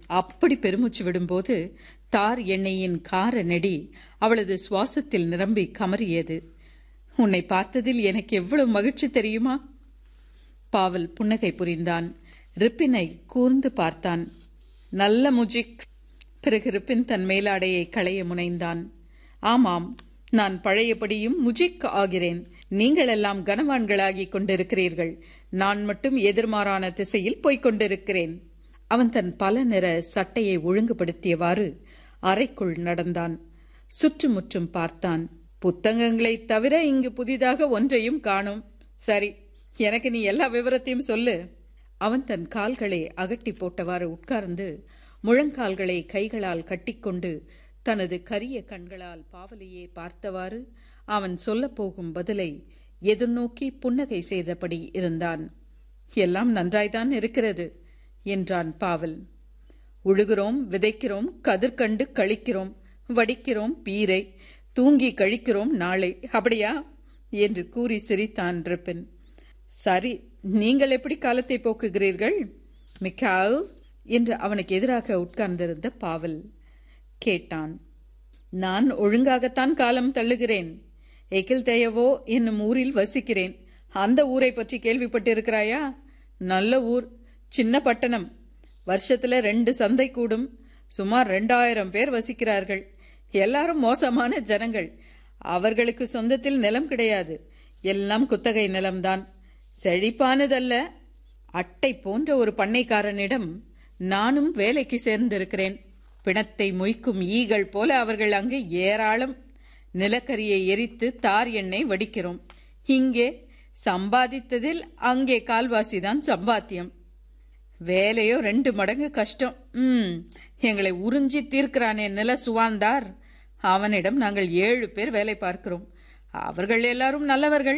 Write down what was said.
அப்படி பெருமூச்சு விடும்போது தார் எண்ணெயின் கார நெடி அவளது சுவாசத்தில் நிரம்பி கமறியது உன்னை பார்த்ததில் எனக்கு எவ்வளவு மகிழ்ச்சி தெரியுமா பாவல் புன்னகை புரிந்தான் ரிப்பினை கூர்ந்து பார்த்தான் நல்ல முஜிக் பிறகு ரிப்பின் தன் மேலாடையை களைய முனைந்தான் ஆமாம் நான் பழையபடியும் முஜிக் ஆகிறேன் நீங்கள் எல்லாம் கனவான்களாகிக் கொண்டிருக்கிறீர்கள் நான் மட்டும் எதிர்மாறான திசையில் போய்க் கொண்டிருக்கிறேன் அவன் தன் பல நிற சட்டையை ஒழுங்குபடுத்தியவாறு அறைக்குள் நடந்தான் சுற்றுமுற்றும் பார்த்தான் புத்தகங்களைத் தவிர இங்கு புதிதாக ஒன்றையும் காணோம் சரி எனக்கு நீ எல்லா விவரத்தையும் சொல்லு அவன் தன் கால்களை அகட்டி போட்டவாறு உட்கார்ந்து முழங்கால்களை கைகளால் கட்டிக்கொண்டு தனது கரிய கண்களால் பாவலையே பார்த்தவாறு அவன் சொல்லப் போகும் பதிலை எதிர்நோக்கி புன்னகை செய்தபடி இருந்தான் எல்லாம் நன்றாய்தான் இருக்கிறது என்றான் பாவல் உழுகிறோம் விதைக்கிறோம் கதிர்கண்டு கழிக்கிறோம் வடிக்கிறோம் பீரை தூங்கி கழிக்கிறோம் நாளை அப்படியா என்று கூறி சிரித்தான் ரிப்பின் சரி நீங்கள் எப்படி காலத்தை போக்குகிறீர்கள் மிக்கால் என்று அவனுக்கு எதிராக உட்கார்ந்திருந்த பாவல் கேட்டான் நான் ஒழுங்காகத்தான் காலம் தள்ளுகிறேன் எகில் தேயவோ என்னும் ஊரில் வசிக்கிறேன் அந்த ஊரை பற்றி கேள்விப்பட்டிருக்கிறாயா நல்ல ஊர் சின்ன பட்டணம் வருஷத்துல ரெண்டு சந்தை கூடும் சுமார் ரெண்டாயிரம் பேர் வசிக்கிறார்கள் எல்லாரும் மோசமான ஜனங்கள் அவர்களுக்கு சொந்தத்தில் நிலம் கிடையாது எல்லாம் குத்தகை நிலம்தான் செழிப்பானதல்ல அட்டை போன்ற ஒரு பண்ணைக்காரனிடம் நானும் வேலைக்கு சேர்ந்திருக்கிறேன் பிணத்தை மொய்க்கும் ஈகள் போல அவர்கள் அங்கு ஏராளம் நிலக்கரியை எரித்து தார் எண்ணெய் வடிக்கிறோம் இங்கே சம்பாதித்ததில் அங்கே கால்வாசிதான் சம்பாத்தியம் வேலையோ ரெண்டு மடங்கு கஷ்டம் ம் எங்களை உறிஞ்சி தீர்க்கிறானே நில சுவாந்தார் அவனிடம் நாங்கள் ஏழு பேர் வேலை பார்க்கிறோம் அவர்கள் எல்லாரும் நல்லவர்கள்